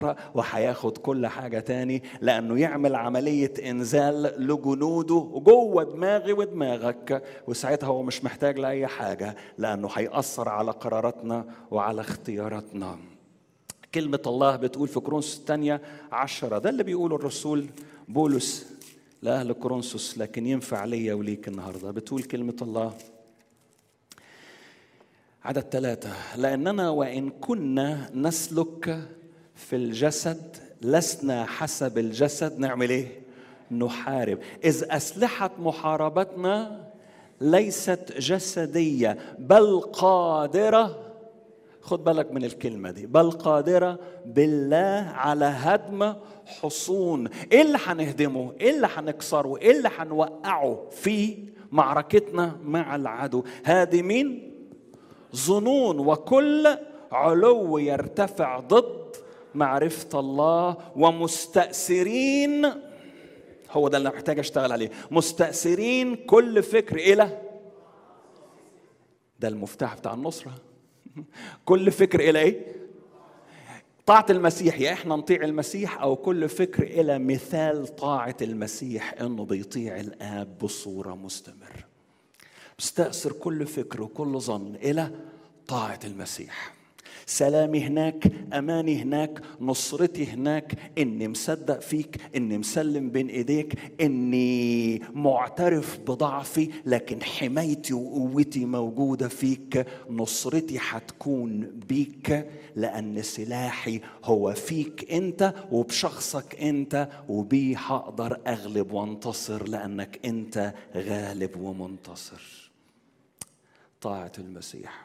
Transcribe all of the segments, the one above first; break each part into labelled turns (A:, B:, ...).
A: وهياخد كل حاجة تاني لأنه يعمل عملية إنزال لجنوده جوه دماغي ودماغك وساعتها هو مش محتاج لأي حاجة لأنه هيأثر على قراراتنا وعلى اختياراتنا كلمة الله بتقول في كورنثوس الثانية عشرة ده اللي بيقوله الرسول بولس لأهل كورنثوس لكن ينفع ليا وليك النهاردة بتقول كلمة الله عدد ثلاثة لأننا وإن كنا نسلك في الجسد لسنا حسب الجسد نعمل إيه؟ نحارب إذ أسلحة محاربتنا ليست جسدية بل قادرة خد بالك من الكلمة دي بل قادرة بالله على هدم حصون ايه اللي هنهدمه ايه اللي هنكسره ايه اللي هنوقعه في معركتنا مع العدو هادمين ظنون وكل علو يرتفع ضد معرفة الله ومستأثرين هو ده اللي محتاج اشتغل عليه مستأثرين كل فكر إلى ده المفتاح بتاع النصرة كل فكر إلى إيه؟ طاعة المسيح يا إحنا نطيع المسيح أو كل فكر إلى مثال طاعة المسيح إنه بيطيع الآب بصورة مستمرة مستأثر كل فكر وكل ظن إلى طاعة المسيح سلامي هناك اماني هناك نصرتي هناك اني مصدق فيك اني مسلم بين ايديك اني معترف بضعفي لكن حمايتي وقوتي موجوده فيك نصرتي هتكون بيك لان سلاحي هو فيك انت وبشخصك انت وبيه هقدر اغلب وانتصر لانك انت غالب ومنتصر طاعه المسيح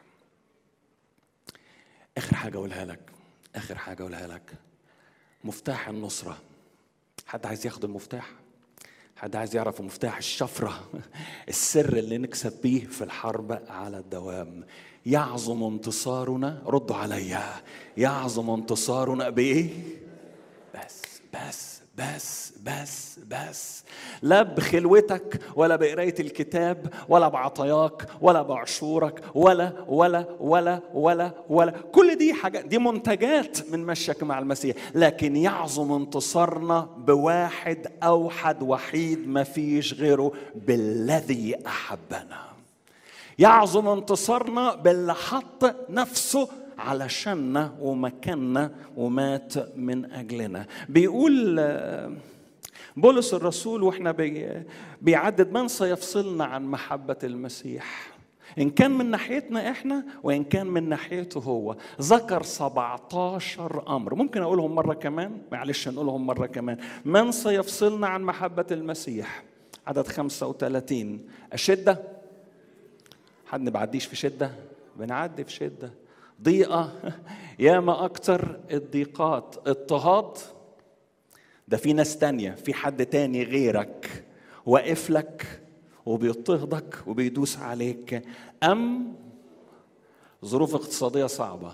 A: اخر حاجه اقولها لك اخر حاجه اقولها لك مفتاح النصره حد عايز ياخد المفتاح حد عايز يعرف مفتاح الشفره السر اللي نكسب بيه في الحرب على الدوام يعظم انتصارنا ردوا عليا يعظم انتصارنا بايه بس بس بس بس بس لا بخلوتك ولا بقراية الكتاب ولا بعطاياك ولا بعشورك ولا ولا ولا ولا ولا كل دي حاجات دي منتجات من مشيك مع المسيح لكن يعظم انتصارنا بواحد أوحد وحيد ما فيش غيره بالذي أحبنا يعظم انتصارنا باللي حط نفسه علشاننا ومكاننا ومات من اجلنا بيقول بولس الرسول واحنا بي بيعدد من سيفصلنا عن محبه المسيح إن كان من ناحيتنا إحنا وإن كان من ناحيته هو ذكر 17 أمر ممكن أقولهم مرة كمان معلش نقولهم مرة كمان من سيفصلنا عن محبة المسيح عدد 35 الشدة حد ما بعديش في شدة بنعدي في شدة ضيقة ياما أكتر الضيقات اضطهاد ده في ناس تانية في حد تاني غيرك واقف لك وبيضطهدك وبيدوس عليك أم ظروف اقتصادية صعبة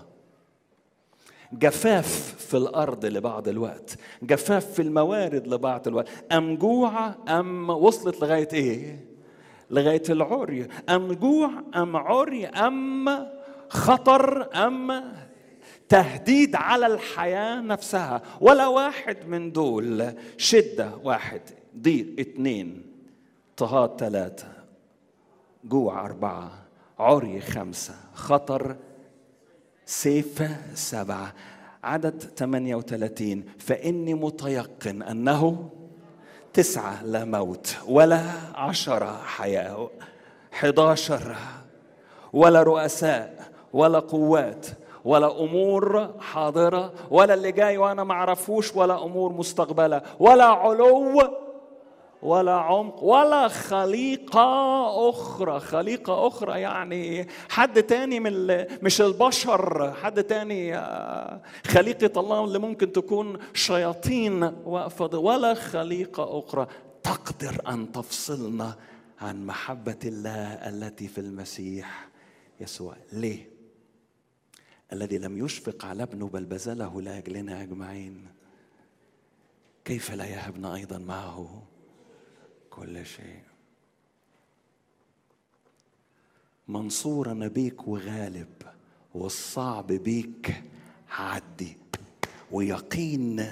A: جفاف في الأرض لبعض الوقت جفاف في الموارد لبعض الوقت أم جوع أم وصلت لغاية إيه لغاية العري أم جوع أم عري أم خطر أم تهديد على الحياة نفسها ولا واحد من دول شدة واحد ضيق اثنين اضطهاد ثلاثة جوع أربعة عري خمسة خطر سيف سبعة عدد 38 فإني متيقن أنه تسعة لا موت ولا عشرة حياة 11 ولا رؤساء ولا قوات ولا امور حاضره ولا اللي جاي وانا ما اعرفوش ولا امور مستقبله ولا علو ولا عمق ولا خليقة أخرى خليقة أخرى يعني حد تاني من مش البشر حد تاني خليقة الله اللي ممكن تكون شياطين واقفة ولا خليقة أخرى تقدر أن تفصلنا عن محبة الله التي في المسيح يسوع ليه؟ الذي لم يشفق على ابنه بل بذله لاجلنا اجمعين كيف لا يهبنا ايضا معه كل شيء منصور انا بيك وغالب والصعب بيك هعدي ويقين